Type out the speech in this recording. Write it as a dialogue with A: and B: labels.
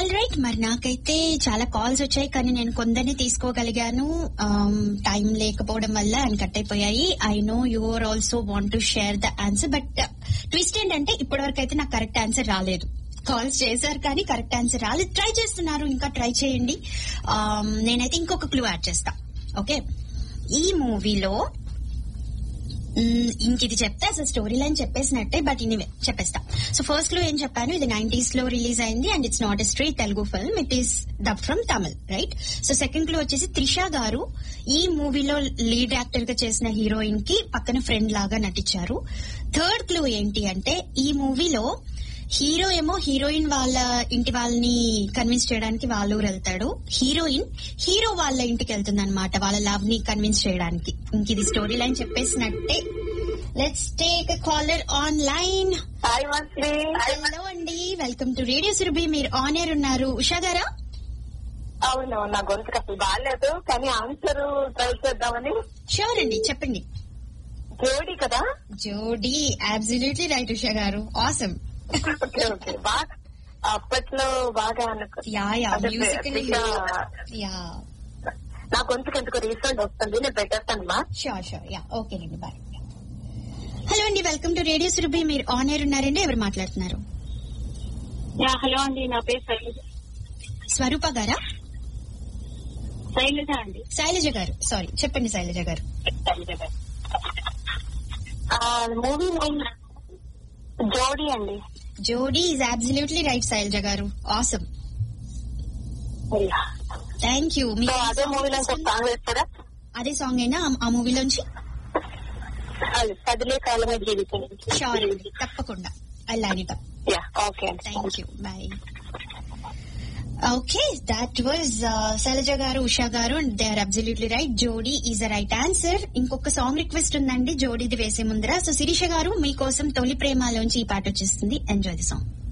A: all right మరి నాకైతే చాలా కాల్స్ వచ్చాయి కానీ నేను కొందరిని తీసుకోగలిగాను టైం లేకపోవడం వల్ల అని కట్ అయిపోయాయి I know you are also want to share the answer but twist ఏంటంటే ఇప్పటివరకు అయితే నాకు కరెక్ట్ ఆన్సర్ రాలేదు కాల్స్ చేశారు కానీ కరెక్ట్ ఆన్సర్ రాలేదు ట్రై చేస్తున్నారు ఇంకా ట్రై చేయండి Um, నేనైతే ఇంకొక క్లూ యాడ్ చేస్తా ఓకే ఈ మూవీలో మ్మ్, ఇంక ఇది చెప్తే అసలు స్టోరీ లైన్ చెప్పేసినట్టే బట్ ఇనివే చెప్పేస్తా సో ఫస్ట్ లో ఏం చెప్పాను ఇది నైన్టీస్ లో రిలీజ్ అయింది and it's not a straight Telugu film it is dub from Tamil right so second clue వచ్చేసి త్రిష గారు ఈ మూవీలో లీడ్ యాక్టర్ గా చేసిన హీరోయిన్ కి పక్కన ఫ్రెండ్ లాగా నటించారు థర్డ్ క్లూ ఏంటి అంటే ఈ మూవీలో హీరో ఏమో హీరోయిన్ వాళ్ళ ఇంటి వాళ్ళని కన్విన్స్ చేయడానికి వాళ్ళ ఊరు వెళ్తాడు హీరోయిన్ హీరో వాళ్ళ ఇంటికి వెళ్తుంది అనమాట వాళ్ళ లవ్ ని కన్విన్స్ చేయడానికి ఇంక ఇది స్టోరీ లైన్ చెప్పేసినట్టే let's take caller on line
B: hi మంత్లీ
A: హలో అండి వెల్కమ్ టు రేడియో సురభి మీరు ఆన్ ఎయిర్ ఉన్నారు ఉషా గారా
B: అవును నా గొంతుకు అసలు బాగాలేదు కానీ ఆన్సర్ ట్రై చేద్దామని
A: షూర్ అండి చెప్పండి
B: జోడి కదా
A: జోడీ అబ్సల్యూట్లీ రైట్ ఉషా గారు ఆసమ్
B: ఓకే ఓకే బాగా అప్పట్లో బాగా అనుకో
A: యా యా
B: అదే
A: మ్యూజికల్
B: త్రిష-
A: యా
B: నా గొంతుకు ఎందుకు రీసౌండ్ వస్తుంది నేను పెట్టేస్తాను మా
A: షూర్ షూర్ యా ఓకే అండి బాయ్ హలో అండి వెల్కమ్ టు రేడియో సురభి మీరు ఆన్ ఎయిర్ ఉన్నారండి ఎవరు మాట్లాడుతున్నారు
B: యా హలో అండి నా పేరు శైలజ
A: స్వరూప గారా
B: శైలజ అండి
A: శైలజ గారు సారీ చెప్పండి శైలజ గారు
B: శైలజ గారు మూవీ నేమ్ జోడి అండి
A: జోడీ ఈజ్ అబ్సల్యూట్లీ రైట్ శైలజ గారు ఆసమ్ థ్యాంక్ యూ
B: సో అదే మూవీలో సాంగ్ వేస్తారా
A: అదే సాంగ్ అయినా ఆ- ఆ మూవీలోంచి
B: అది పదిలే కాలమే జీవితం
A: షూర్ అండి తప్పకుండా I line it
B: yeah okay అండి
A: thank you bye okay that was Shailaja గారు ఉషా గారు and they are absolutely right Jodi is a right answer ఇంకొక సాంగ్ రిక్వెస్ట్ ఉందండి జోడీది వేసే ముందర సో శిరీష గారు మీకోసం తొలి ప్రేమలోంచి ఈ పాట వచ్చేస్తుంది ఎంజాయ్ ది సాంగ్